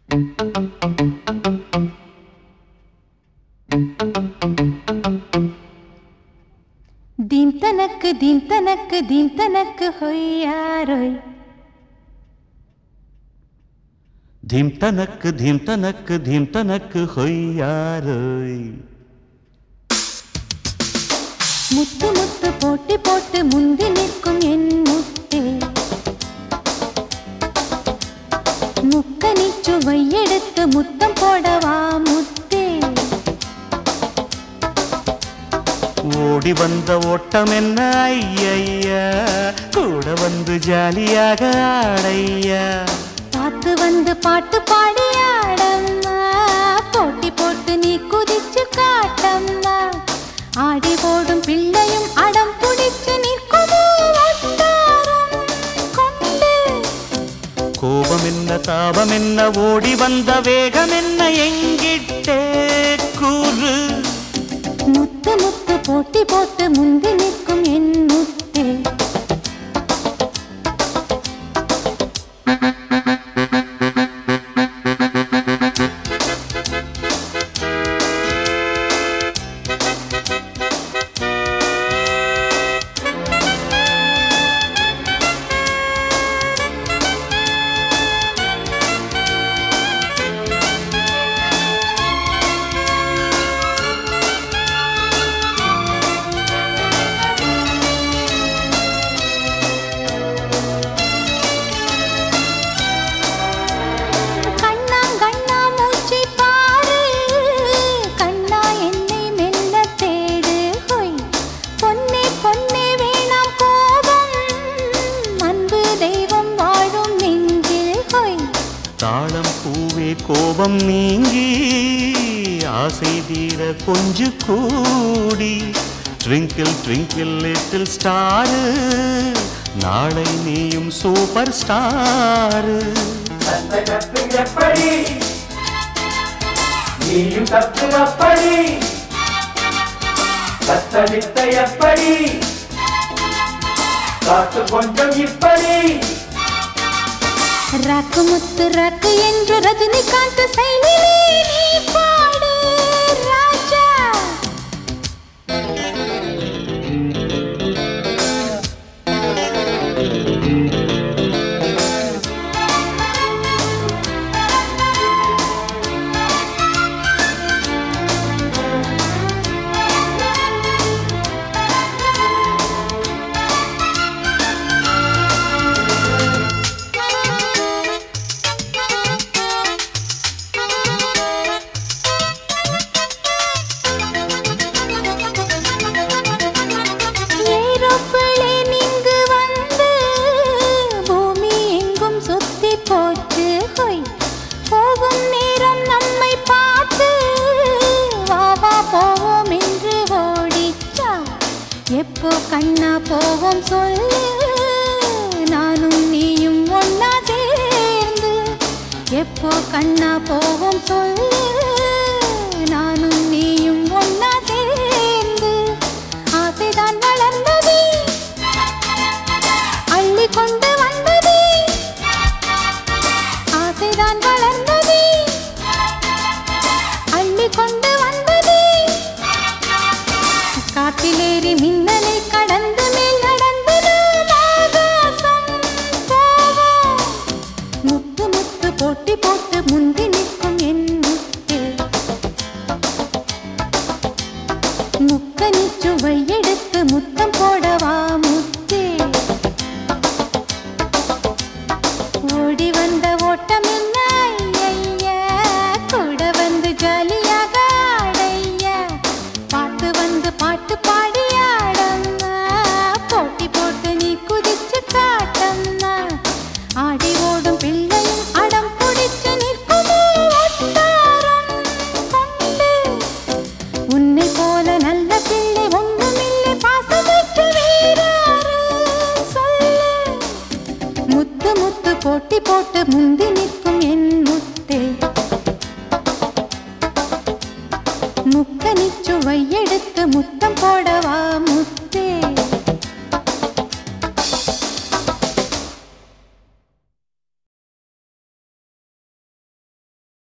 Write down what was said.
ದೀನ್ ತನಕ್ ದೀನ್ ತನಕ್ ದೀನ್ ತನಕ್ ಹೊಯ್ಯಾರೋಯ್ ಧೀಮ್ ತನಕ್ ಧೀಮ್ ತನಕ್ ಧೀಮ್ ತನಕ್ ಹೊಯ್ಯಾರೋಯ್ முத்து முத்து போட்டி போட்டு முந்தி நிற்கும் என் முத்தே முக்கனி சுவை எடுத்து முத்தம் போடவா முத்தே ஓடி வந்த ஓட்டம் என்ன ஐயையா கூட வந்து ஜாலியாக ஆடையா பார்த்து வந்து பாட்டு பாடி ஆடம்மா போட்டி போட்டு நீ குதிச்சு காட்டம்மா ஆடி போடும் பிள்ளையும் அடம் பிடிச்சு நிற்குமோ வட்டாரம் கொண்டு கோபம் என்ன தாபம் என்ன ஓடி வந்த வேகம் என்ன எங்கிட்டே கூறு முத்து முத்து போட்டி போட்டு முந்தி நிற்கும் என் முத்தே கண்ணா கண்ணா மூச்சை பாரு கண்ணா என்னை மெல்ல தேடு ஹொய் பொன்னே பொன்னே வேணாம் கோபம் அன்பு தெய்வம் வாழும் நெஞ்சில் ஹொய் தாளம் பூவே கோபம் நீங்கி ஆசை தீர கொஞ்சு கூடி ட்விங்கிள் ட்விங்கிள் லிட்டில் ஸ்டாரு நாளை நீயும் சூப்பர் ஸ்டாரு கத்த கத்து எப்படி நீயும் கத்து அப்படி கத்த வித்த எப்படி காத்து கொஞ்சம் இப்படி ரக்கு முத்து ரக்கு என்று ரஜினிகாந்த் செயலிலே நீ பாடு ராஜா ஏரோப்ளேன் இங்கு வந்து பூமி எங்கும் சுத்தி போச்சு ஹொய் போகும் நேரம் நம்மை பார்த்து வா வா போவோம் என்று ஓடிச்சா எப்போ கண்ணா போவோம் சொல்லு நானும் நீயும் ஒன்னா சேர்ந்து எப்போ கண்ணா போவோம் சொல்லு நானும் நீயும் ஒன்னா சேர்ந்து ஆசைதான் வளர்ந்தது அள்ளி கொண்டு வந்தது ஆசைதான் வளர்ந்தது அள்ளி கொண்டு வந்தது காட்டிலேறி மின்னலை கடந்து மேல் நடந்து நாம் ஆகாசம் போவோம் முத்து முத்து போட்டி போட்டு முந்தி நிற்கும் என் முத்து முக்கனி சுவை எடுத்து முத்தம் போடவா முத்தே ஓடி வந்த ஓட்டம் என்ன ஐயா கூட வந்து ஜாலியாக ஆடையா பாட்டு வந்து பாட்டு பாடி ஆடம்மா போட்டி போட்டு நீ குதிச்சு காட்டம்மா ஆடி ஓடும் பிள்ளையும் அடம் பிடிச்சு நிற்குமோ வட்டாரம் கொண்டு உன்னை போல நல்ல பிள்ளை ஒன்றுமில்லை பாசமிக்க வேறாரு சொல்லு முத்து முத்து போட்டி போட்டு முந்தி நிற்கும் என் முத்தே முக்கனி சுவை எடுத்து முத்தம் போடவா முத்தே